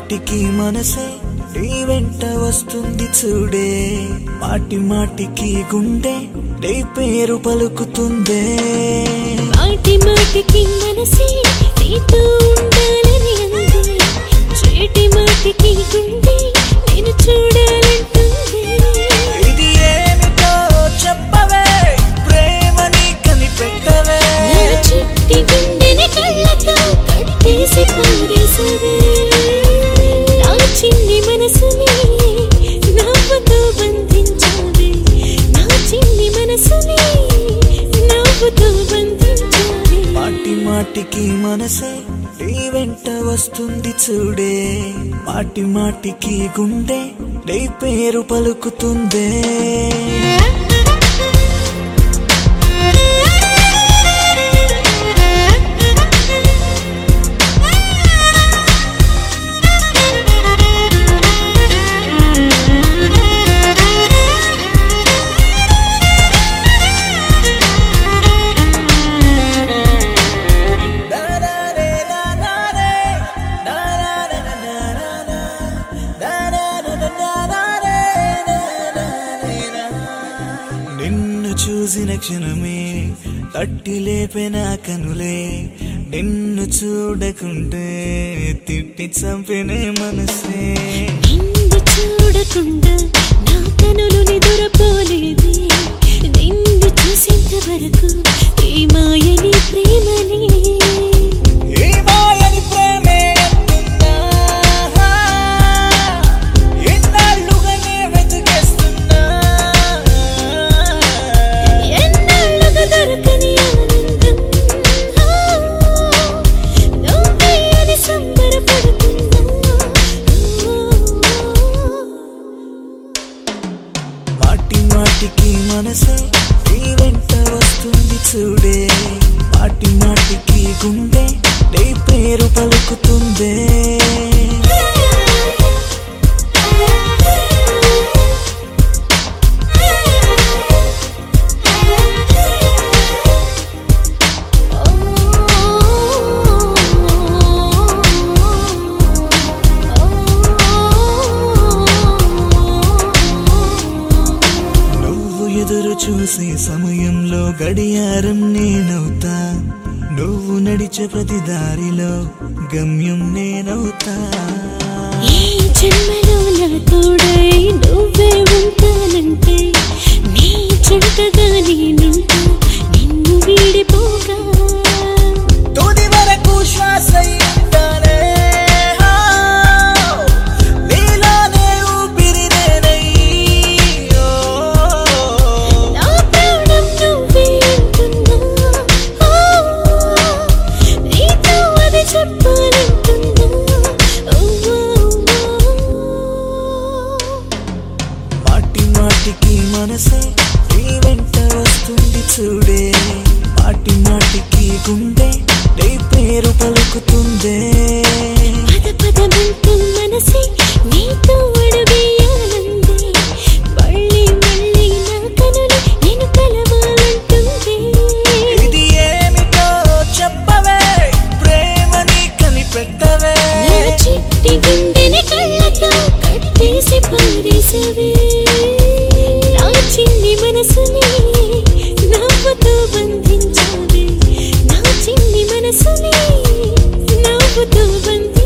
మాటికి మనసే నీ వెంట వస్తుంది చూడే మాటి మాటికి గుండె నీ పేరు పలుకుతుందే మాటి మాటికి మనసే నీతో ఉండాలని అంది చేటి మాటికి గుండె నేను చూడాలంటుంది ఇది ఏమిటో చెప్పవే ప్రేమని కనిపెట్టవే నా చిట్టి గుండెని కళ్ళతో కట్టేసి పారేసవే నా చిన్ని మనసుని నవ్వుతో బంధించావే నా చిన్ని మనసుని నవ్వుతో బంధించావే మాటి మాటికి మనసే నీ వెంట వస్తుంది చూడే మాటి మాటికి గుండె నీ పేరు పలుకుతుందే నిన్ను చూసిన క్షణమే తట్టి లేపిన కనులే నిన్ను చూడకుంటే తిట్టి చంపినే మనసే నిన్ను చూడకుండా నా కనులు నిదురపోలేదు నిన్ను చూసేంత వరకు ఈ మాయని ప్రేమని ఈ మాయని ప్రేమే అంటున్నా ఎన్నాళ్ళుగానే వెతికేస్తున్నా ఎన్నాళ్ళుగా దొరకని ఆనందం ఆ, నువ్వే అని సంబరపడుతున్నా మాటి మాటికి మనసే నీ వెంట వస్తుంది చూడే మాటి మాటికి గుండె నీ పేరు పలుకుతుందే నువ్వు ఎదురు చూసే సమయంలో గడియారం నేనవుతా నువ్వు నడిచే ప్రతి దారిలో గమ్యం నేనవుతా ఈ జన్మలో నా తోడై నువ్వే ఉంటానంటే నీ చెంతగా నేనుంటా నిన్ను వీడిపోగా తుది వరకు శ్వాస ఉంటానే నీలోనే ఊపిరి నేనై ఓ. నా ప్రాణం నువ్వే అంటున్నా ఓ, నీతో అది చెప్పాలంటున్నా ఓ, మాటి మాటికి మనసే నీ వెంట వస్తుంది చూడే మాటి మాటికి గుండె నీ పేరు పలుకుతుందే పద పదమంటూ మనసే నీతో అడుగేయాలంది మళ్ళీ మళ్ళీ నా కనులు నేను కలవాలంటుంది ఇది ఏమిటో చెప్పవే ప్రేమని కనిపెట్టవే నా చిట్టి గుండెని కళ్ళతో కట్టేసి పారేసవే నా చిన్ని మనసుని నవ్వుతో బంధించావే నా చిన్ని మనసుని నవ్వుతో బంధించావే